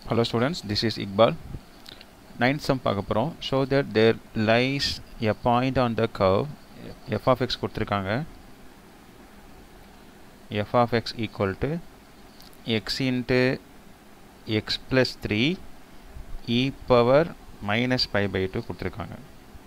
Hello students, this is Iqbal. Ninth sum பார்க்க போகிறோம் show that there lies a point on the curve f of x கொடுத்துருக்காங்க f of x equal to x into x plus three e power minus by by two கொடுத்துருக்காங்க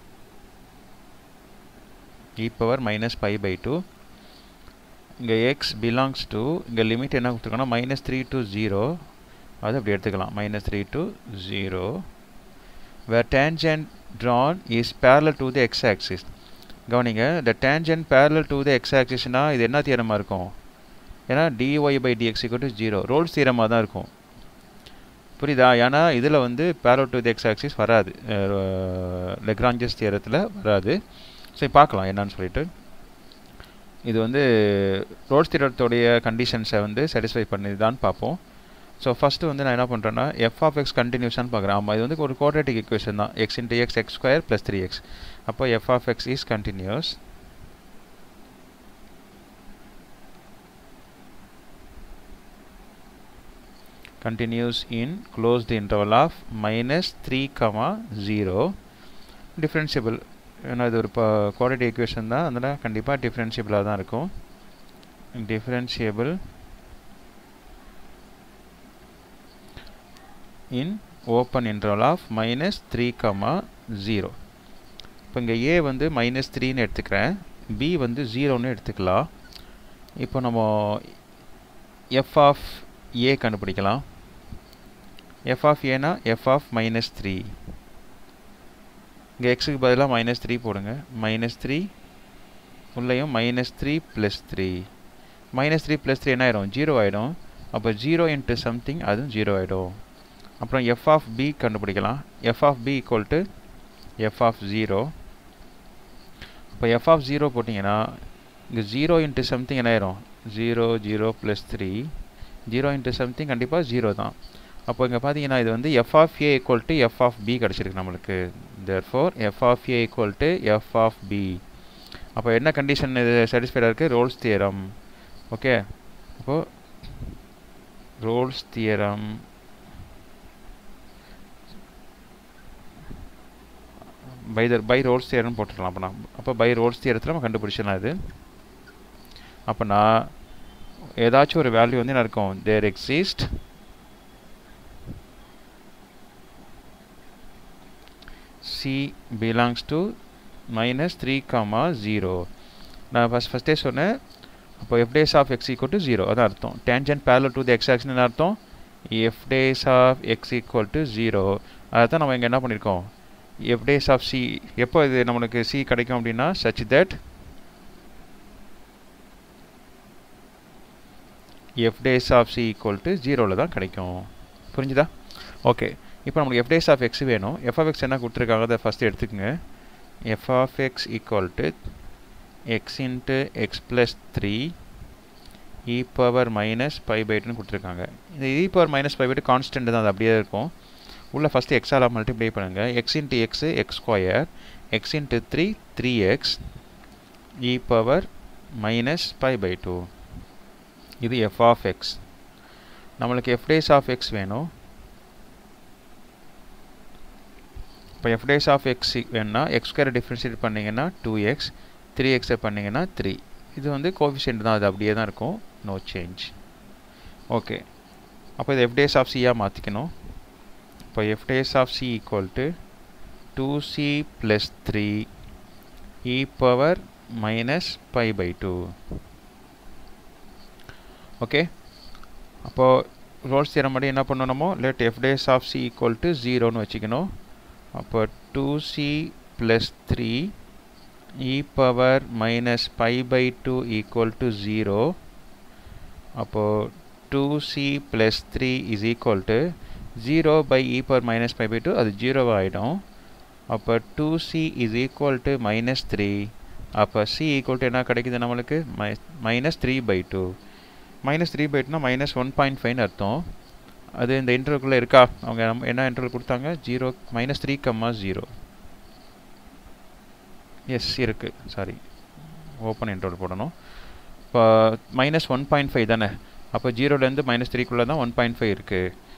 e power minus by by two இங்கே x belongs to இங்கே limit என்ன கொடுத்துருக்காங்கன்னா minus three to zero அது அப்படி எடுத்துக்கலாம் minus three to zero where tangent drawn is parallel to the x axis கவனிங்க த tangent parallel to the x ஆக்சிஸ்னால் இது என்ன தீரமாக இருக்கும் ஏன்னா dy by dx to zero Rolle's தீரமாக தான் இருக்கும் புரியுதா ஏன்னா இதில் வந்து parallel to the x axis வராது லெக்ராஞ்சஸ் தீரத்தில் வராது சரி பார்க்கலாம் என்னன்னு சொல்லிட்டு இது வந்து ரோல்ஸ் தீரத்துடைய கண்டிஷன்ஸை வந்து சாட்டிஸ்ஃபை பண்ணிதான் பார்ப்போம் ஸோ ஃபஸ்ட்டு வந்து நான் என்ன பண்ணுறேன்னா எஃப் ஆஃப் எக்ஸ் கண்டினியூஷன் பார்க்குறேன் ஆமாம் இது வந்து ஒரு குவாட்ரேட்டிக் இக்குவேஷன் தான் x into x x square plus three x அப்போ f of x is continuous continues in closed interval of minus 3 comma 0 differentiable ஏன்னா இது ஒரு குவாட்ரேட்டிக் ஈக்குவேஷன் தான் அதனால் கண்டிப்பாக டிஃப்ரென்ஷியபிளாக தான் இருக்கும் differentiable in open interval of minus three comma zero இப்போ இங்கே ஏ வந்து மைனஸ் த்ரீன்னு எடுத்துக்கிறேன் பி வந்து ஜீரோன்னு எடுத்துக்கலாம் இப்போ நம்ம எஃப் ஆஃப் ஏ கண்டுபிடிக்கலாம் எஃப் ஆஃப் ஏனா எஃப் ஆஃப் மைனஸ் த்ரீ இங்கே எக்ஸுக்கு பதிலாக மைனஸ் த்ரீ போடுங்க மைனஸ் த்ரீ உள்ளேயும் minus three plus three minus three plus three என்ன ஆயிடும் ஜீரோ ஆகிடும் அப்போ ஜீரோ இன்ட்டு சம்திங் அதுவும் ஜீரோ ஆகிடும் அப்புறம் எஃப் ஆஃப் பி கண்டுபிடிக்கலாம் f of b equal to f of zero இப்போ எஃப் ஆஃப் ஜீரோ போட்டிங்கன்னா இங்கே ஜீரோ இன்ட்டு சம்திங் என்ன ஆயிரும் zero zero plus three zero into something கண்டிப்பாக ஜீரோ தான் அப்போ இங்கே பார்த்தீங்கன்னா இது வந்து f of a equal to f of b கிடச்சிருக்கு நம்மளுக்கு therefore f of a equal to f of b அப்போ என்ன கண்டிஷன் இது சாட்டிஸ்ஃபைடாக இருக்குது ரோல்ஸ் தியரம் ஓகே அப்போது Rolle's theorem by the by Rolle's தியரம்னு போட்டுடலாம் அப்போ நான் அப்போ பை ரோல்ஸ் தியரத்தில் நம்ம கண்டுபிடிச்சலாம் இது அப்போ நான் ஏதாச்சும் ஒரு வேல்யூ வந்து என்ன இருக்கும் there exist c belongs to minus three comma zero நான் ஃபஸ்ட் ஃபஸ்ட்டே சொன்னேன் அப்போ f dash of x equal to zero அதான் அர்த்தம் tangent parallel to the x axis அர்த்தம் f dash of x equal to zero அதை தான் நம்ம இங்கே என்ன பண்ணியிருக்கோம் எஃப் டேஸ் ஆஃப் சி எப்போ இது நம்மளுக்கு சி கிடைக்கும் அப்படின்னா such that f dash of c equal to ஜீரோவில் தான் கிடைக்கும் புரிஞ்சுதா ஓகே இப்போ நமக்கு எஃப் டேஸ் ஆஃப் எக்ஸ் வேணும் எஃப் ஆஃப் எக்ஸ் என்ன கொடுத்துருக்காங்க அதை ஃபஸ்ட்டு எடுத்துக்கோங்க f of x equal to x into x plus three e power minus by பைட்டுன்னு கொடுத்துருக்காங்க இந்த e power minus by by two constant தான் அது அப்படியே இருக்கும் உள்ளே ஃபஸ்ட்டு எக்ஸால் மல்டிப்ளை பண்ணுங்கள் x into x x square X into three three x e power minus by by two இது எஃப் ஆஃப் எக்ஸ் நம்மளுக்கு எஃப் டேஸ் ஆஃப் எக்ஸ் வேணும் இப்போ எஃப் டேஸ் ஆஃப் எக்ஸ் வேணுன்னா எக்ஸ் ஸ்கொயர் டிஃப்ரென்ஷியேட் பண்ணிங்கன்னா two x three எக்ஸை பண்ணிங்கன்னா three இது வந்து கோஃபிஷியன்ட் தான் அது அப்படியே தான் இருக்கும் நோ சேஞ்ச் ஓகே அப்போ இது எஃப் டேஸ் ஆஃப் சியாக மாற்றிக்கணும் இப்போ f dash of c equal to two c plus three e power minus by by two okay அப்போது ரோல்ஸ் தியரம் படி என்ன பண்ணணுமோ let f dash of c equal to ஜீரோன்னு வச்சுக்கணும் அப்போ two c plus three e power minus by by two equal to zero அப்போது two c plus three is equal to zero by e power minus by by two அது ஜீரோவாக ஆகிடும் அப்போ two c is equal to minus three அப்போ c equal to என்ன கிடைக்குது நம்மளுக்கு my minus three by two minus three by டூனா minus one point ஃபைவ்னு அர்த்தம் அது இந்த இன்டர்வல்குள்ளே இருக்கா அவங்க நம்ம என்ன இன்டர்வல் கொடுத்தாங்க zero minus three comma zero எஸ் இருக்குது சாரி ஓப்பன் இன்டர்வல் போடணும் இப்போ மைனஸ் ஒன் பாயிண்ட் ஃபைவ் தானே அப்போ ஜீரோலேருந்து மைனஸ் த்ரீக்குள்ளே தான் ஒன் பாயிண்ட் ஃபைவ் இருக்குது